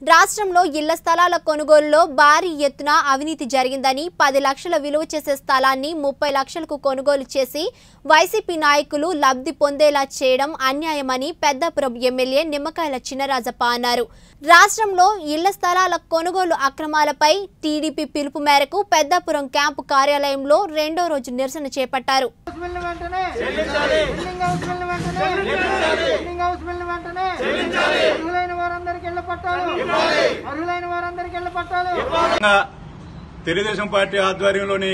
రాష్ట్రంలో ఇళ్ల స్థలాల కొనుగోలులో భారీ ఎత్తున అవినీతి జరిగిందని పది లక్షల విలువ చేసే స్థలాన్ని ముప్పై లక్షలకు కొనుగోలు చేసి వైసీపీ నాయకులు లబ్ధి పొందేలా చేయడం అన్యాయమని పెద్దాపురం ఎమ్మెల్యే నిమ్మకాయల చినరాజప్ప అన్నారు రాష్ట్రంలో ఇళ్ల స్థలాల కొనుగోలు అక్రమాలపై టీడీపీ పిలుపు మేరకు పెద్దాపురం క్యాంపు కార్యాలయంలో రెండో రోజు నిరసన చేపట్టారు హౌస్ బిల్లు వెంటనే బిల్డింగ్ హౌస్ బిల్లు వెంటనే బిల్డింగ్ హౌస్ బిల్లు వెంటనే అర్హులైన వారందరికి ఇళ్ల పట్టాలు అర్హులైన వారందరికి ఇళ్ల పట్టాలు ముఖ్యంగా తెలుగుదేశం పార్టీ ఆధ్వర్యంలోని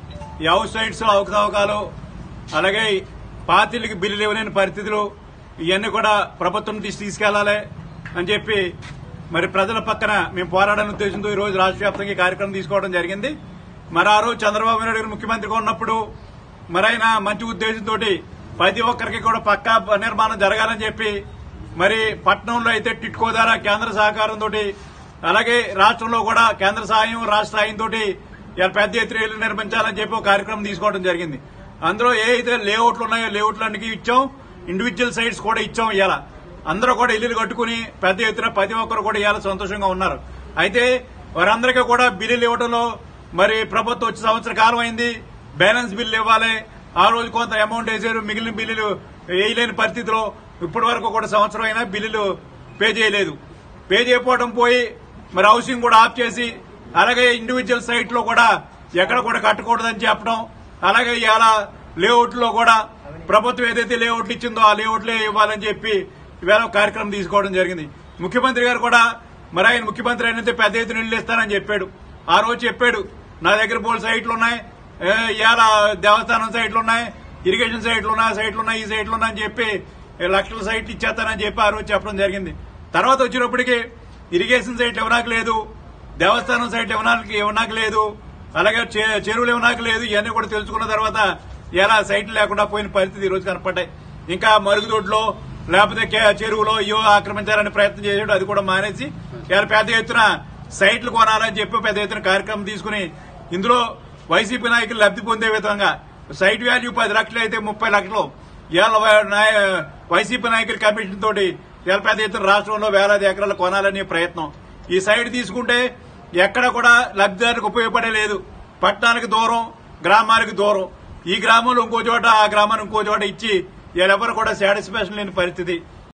ఈ హౌస్ సైట్స్ అవకతవకాలు అలాగే పార్టీలకి బిల్లులు ఇవ్వలేని పరిస్థితులు ఇవన్నీ కూడా ప్రభుత్వం తీసి తీసుకెళ్లాలి అని చెప్పి మరి ప్రజల పక్కన మేము పోరాడాలని ఉద్దేశంతో ఈ రోజు రాష్ట్ర వ్యాప్తంగా ఈ కార్యక్రమం తీసుకోవడం జరిగింది మరి ఆ రోజు చంద్రబాబు నాయుడు గారు ముఖ్యమంత్రిగా ఉన్నప్పుడు మరి ఆయన మంచి ఉద్దేశంతో ప్రతి ఒక్కరికి కూడా పక్కా నిర్మాణం జరగాలని చెప్పి మరి పట్నంలో అయితే టిట్కో ద్వారా కేంద్ర సహకారంతో అలాగే రాష్ట్రంలో కూడా కేంద్ర సహాయం రాష్ట్ర సాయంతో ఇలా పెద్ద ఎత్తున ఇళ్లు నిర్మించాలని చెప్పి ఒక కార్యక్రమం తీసుకోవడం జరిగింది అందులో ఏ అయితే లేఅవుట్లు ఉన్నాయో లేఅవుట్లన్నీ ఇచ్చాం ఇండివిజువల్ సైట్స్ కూడా ఇచ్చాం ఇవాళ అందరూ కూడా ఇల్లులు కట్టుకుని పెద్ద ఎత్తున ప్రతి ఒక్కరు కూడా ఇవాళ సంతోషంగా ఉన్నారు అయితే వారందరికీ కూడా బిల్లులు ఇవ్వడంలో మరి ప్రభుత్వం వచ్చే సంవత్సర కాలం అయింది బ్యాలెన్స్ బిల్లు ఇవ్వాలి ఆ రోజు కొంత అమౌంట్ వేసారు మిగిలిన బిల్లులు వేయలేని పరిస్థితిలో ఇప్పటి వరకు కూడా సంవత్సరం అయినా బిల్లులు పే చేయలేదు పే చేయకపోవడం పోయి మరి హౌసింగ్ కూడా ఆఫ్ చేసి అలాగే ఇండివిజువల్ సైట్ లో కూడా ఎక్కడ కూడా కట్టకూడదని చెప్పడం అలాగే ఇవాళ లేఅవుట్ లో కూడా ప్రభుత్వం ఏదైతే లేఅవుట్లు ఇచ్చిందో ఆ లేఅవుట్లే ఇవ్వాలని చెప్పి ఇవాళ ఒక కార్యక్రమం తీసుకోవడం జరిగింది ముఖ్యమంత్రి గారు కూడా మరి ఆయన ముఖ్యమంత్రి అయినంతే పెద్ద ఎత్తున ఇల్లు ఇస్తానని చెప్పాడు ఆ రోజు చెప్పాడు నా దగ్గర బోల్ సైట్లు ఉన్నాయి ఏ, ఇవాళ దేవస్థానం సైట్లు ఉన్నాయి ఇరిగేషన్ సైట్లు ఉన్నాయి ఆ సైట్లు ఉన్నాయి ఈ సైట్లు ఉన్నాయి అని చెప్పి ఏ, లక్షల సైట్లు ఇచ్చేస్తానని చెప్పి ఆ రోజు చెప్పడం జరిగింది తర్వాత వచ్చినప్పటికీ ఇరిగేషన్ సైట్ ఇవ్వడానికి లేదు దేవస్థానం సైట్ ఇవ్వడానికి ఇవ్వడానికి లేదు అలాగే చె- చెరువులు ఇవ్వడానికి లేదు ఇవన్నీ కూడా తెలుసుకున్న తర్వాత ఎలా సైట్లు లేకుండా పోయిన పరిస్థితి ఈ రోజు కనపడ్డాయి ఇంకా మరుగుదొడ్లో లేకపోతే కే- చెరువులో ఇవో ఆక్రమించాలని ప్రయత్నం చేసాడు అది కూడా మానేసి ఇలా పెద్ద ఎత్తున సైట్లు కొనాలని చెప్పి పెద్ద ఎత్తున కార్యక్రమం తీసుకుని ఇందులో వైసీపీ నాయకులు లబ్ధి పొందే విధంగా సైట్ వాల్యూ పది లక్షలు అయితే ముప్పై లక్షలు ఇవాళ వై- నాయ- వైసీపీ నాయకుల కమిషన్ తోటి ఇవాళ పెద్ద ఎత్తున రాష్ట్రంలో వేలాది ఎకరాలు కొనాలనే ప్రయత్నం ఈ సైట్ తీసుకుంటే ఎక్కడ కూడా లబ్ధిదారులకు ఉపయోగపడే లేదు పట్టణానికి దూరం గ్రామానికి దూరం ఈ గ్రామంలో ఇంకో చోట ఆ గ్రామానికి ఇంకో చోట ఇచ్చి వీళ్ళెవరు కూడా సాటిస్ఫాక్షన్ లేని పరిస్థితి